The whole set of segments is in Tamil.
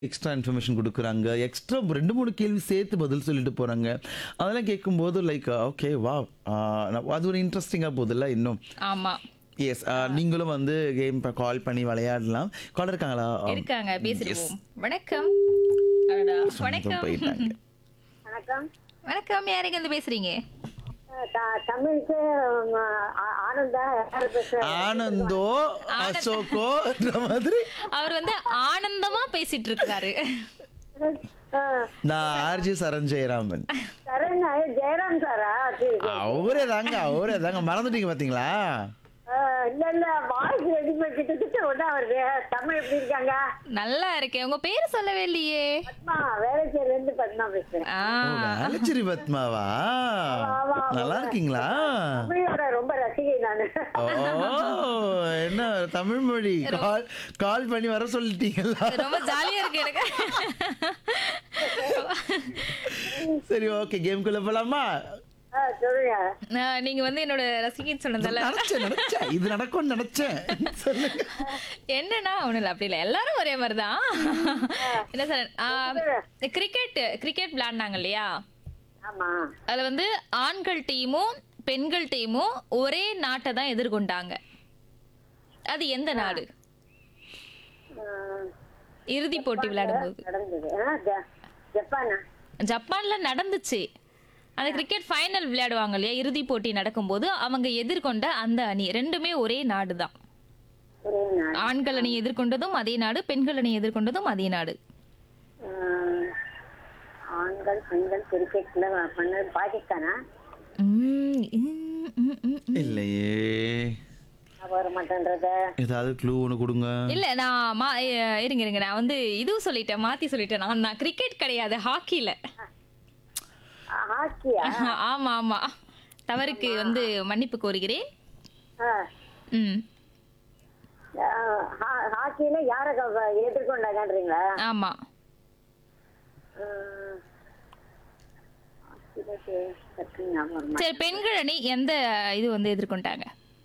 எக்ஸ்ட்ரா இன்ஃபர்மேஷன் கொடுக்குறாங்க எக்ஸ்ட்ரா ரெண்டு மூணு கேள்வி சேர்த்து பதில் சொல்லிட்டு போகிறாங்க அதெல்லாம் கேட்கும்போது லைக் ஓகே வா அது ஒரு இன்ட்ரெஸ்டிங்காக போகுதுல்ல இன்னும் ஆமா எஸ் நீங்களும் வந்து கேம் கால் பண்ணி விளையாடலாம் கால் இருக்காங்களா இருக்காங்க பேசிடுவோம் வணக்கம் அடடா, வணக்கம் போயிட்டாங்க வணக்கம் வணக்கம் யாருங்க இருந்து பேசுறீங்க அஹ் த- தமிழுக்கு ம், ஆ- ஆனந்தா யாரு பேசுறா? ஆனந்தோ அசோகோ இந்த மாதிரி அவர் வந்து ஆனந்தமா பேசிட்டு இருக்காரு அஹ், நான் ஆர்ஜி சரண் ஜெயராமன் சரண் ஜெயராம் சாரா சரி, சரி. அவரே தாங்க அவரே தாங்க மறந்துட்டீங்க பாத்தீங்களா அஹ், இல்ல இல்ல வாய்ஸ் ரெடிமே கிட்டத்தட்ட ஒண்ணா வருது தமிழ் எப்படி இருக்காங்க நல்லா இருக்கேன் உங்க பேரு சொல்லவே இல்லையே பத்மா வேலைச்சேரில இருந்து பத்மா பேசுறேன் ஆ, வேலச்சேரி பத்மாவா ஆமா. நல்லா இருக்கீங்களா தமிழோட ரொம்ப ரசிகை நானு ஓ என்ன தமிழ் மொழி கால் கால் பண்ணி வர சொல்லிட்டீங்களா ரொம்ப ஜாலியா இருக்கு எனக்கு சரி ஓகே கேம்குள்ள போலாமா அஹ், சொல்லுங்க நான் நீங்க வந்து என்னோட ரசிகைன்னு சொன்னதால நினைச்சேன் நினைச்சேன் இது நடக்கும்னு நினைச்சேன் சொல்லுங்க என்னன்னா ஒண்ணும் இல்ல அப்படி இல்ல எல்லாரும் ஒரே மாதிரிதான் என்ன சார் கிரிக்கெட் கிரிக்கெட் விளையாடினாங்க இல்லையா ஆமா அதுல வந்து ஆண்கள் டீமும் பெண்கள் டீமும் ஒரே நாட்டை தான் எதிர்கொண்டாங்க அது எந்த நாடு அஹ், இறுதி போட்டி விளையாடும்போது நடந்தது அஹ், ஜ- ஜப்பானா ஜப்பான்ல நடந்துச்சு அந்த கிரிக்கெட் ஃபைனல் விளையாடுவாங்க இல்லையா இறுதி போட்டி நடக்கும்போது அவங்க எதிர்கொண்ட அந்த அணி ரெண்டுமே ஒரே நாடு தான் ஒரே நாள் ஆண்கள் அணி எதிர்கொண்டதும் அதே நாடு பெண்கள் அணி எதிர்கொண்டதும் அதே நாடு அஹ், ஆண்கள் பெண்கள் கிரிக்கெட்ல பண்ணது பாகிஸ்தானா உம், உம், உம், உம், உம். இல்லையே ஞாபகம் வர மாட்டேன்றத ஏதாவது க்ளூ ஒன்று கொடுங்க இல்ல நான் மா அஹ் இருங்க இருங்க நான் வந்து இதுவும் சொல்லிட்டேன் மாத்தி சொல்லிட்டேன் நான் நான் கிரிக்கெட் கிடையாது ஹாக்கில ஹாக்கியா ஆமா ஆமா தவறுக்கு வந்து மன்னிப்பு கோருகிறேன் அஹ், ம் அஹ், ஹா- ஹாக்கில யார க- எதிர்கொண்டாங்கன்றீங்களா ஆமா அஹ், ஹாக்கில பே- சற்று ஞாபகம் வர மாட்டேங்குது. சரி பெண்கள் அணி எந்த இது வந்து எதிர்கொண்டாங்க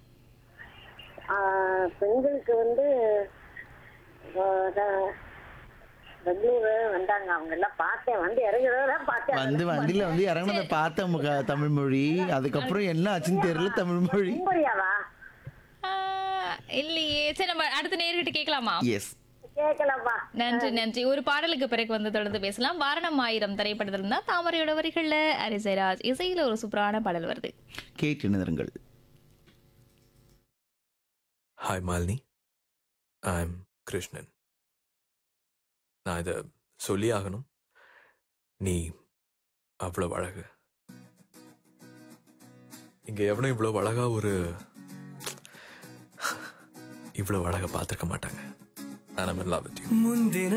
அஹ், பெண்களுக்கு வந்து அஹ், த- பெங்களூரு வந்தாங்க அவங்க எல்லாம் பார்த்தேன் வந்து இறங்குறதெல்லாம் பார்த்தேன் வந்து வண்டியில வந்து இறங்கினத பார்த்த முக தமிழ் மொழி அதுக்கப்புறம் என்ன ஆச்சுன்னு தெரியல தமிழ் மொழி மும்பரியாவா ஆஹ், இல்லையே சரி நம்ம அடுத்த நேர்கிட்ட கேட்கலாமா எஸ் கேட்கலாமா நன்றி நன்றி ஒரு பாடலுக்கு பிறகு வந்து தொடர்ந்து பேசலாம் வாரணம் ஆயிரம் திரைப்படத்தில் இருந்தா தாமரையோட வரிகள்ல அரிசைராஜ் இசையில ஒரு சூப்பரான பாடல் வருது கேட்டு நிறுங்கள் hi Malini I am Krishnan நான் இதை சொல்லி ஆகணும் நீ அவ்வளோ அழகு இங்க எவனும் இவ்வளோ அழகா ஒரு இவ்வளோ அழகா பார்த்துருக்க மாட்டாங்க நான் லவ் வித் யூ ಮುಂದಿನ